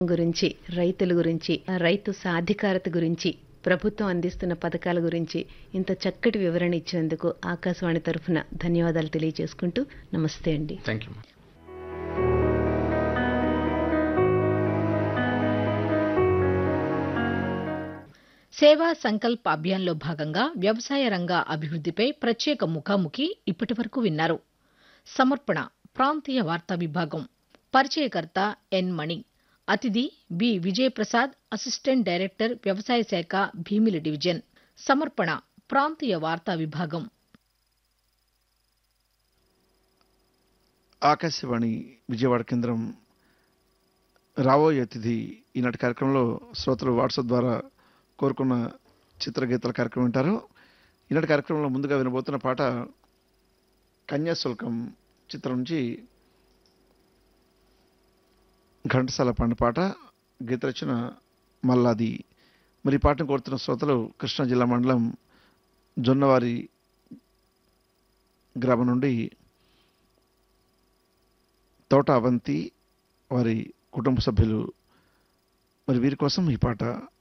గురించి రైతుల గురించి రైతు సాధికారత గురించి ప్రభుత్వం అందిస్తున్న పథకాల గురించి ఇంత చక్కటి వివరణ ఇచ్చినందుకు ఆకాశవాణి తరఫున ధన్యవాదాలు తెలియజేసుకుంటూ నమస్తే అండి థ్యాంక్ యూ సేవా సంకల్ప్ అభియాన్లో భాగంగా వ్యవసాయ రంగ అభివృద్దిపై ప్రత్యేక ముఖాముఖి ఇప్పటి వరకు విన్నారు సమర్పణ ప్రాంతీయ వార్తా విభాగం పరిచయకర్త ఎన్ మణి అతిథి బి విజయప్రసాద్ అసిస్టెంట్ డైరెక్టర్ వ్యవసాయ శాఖ భీమిలి డివిజన్ సమర్పణ ప్రాంతీయ వార్తా విభాగం ఆకాశవాణి విజయవాడ కేంద్రం రాబోయే అతిథి ఈనాటి కార్యక్రమంలో శ్రోతలు వాట్సాప్ ద్వారా కోరుకున్న చిత్రగీతాల కార్యక్రమం వింటారు ఈనాటి కార్యక్రమంలో ముందుగా వినబోతున్న పాట కన్యాశుల్కం చిత్రం నుంచి ఘంటసాల పాడిన పాట గీత రచన మల్లాది మరి ఈ పాటను కోరుతున్న శ్రోతలు కృష్ణా జిల్లా మండలం జొన్నవారి గ్రామం నుండి తోట అవంతి వారి కుటుంబ సభ్యులు మరి వీరి కోసం ఈ పాట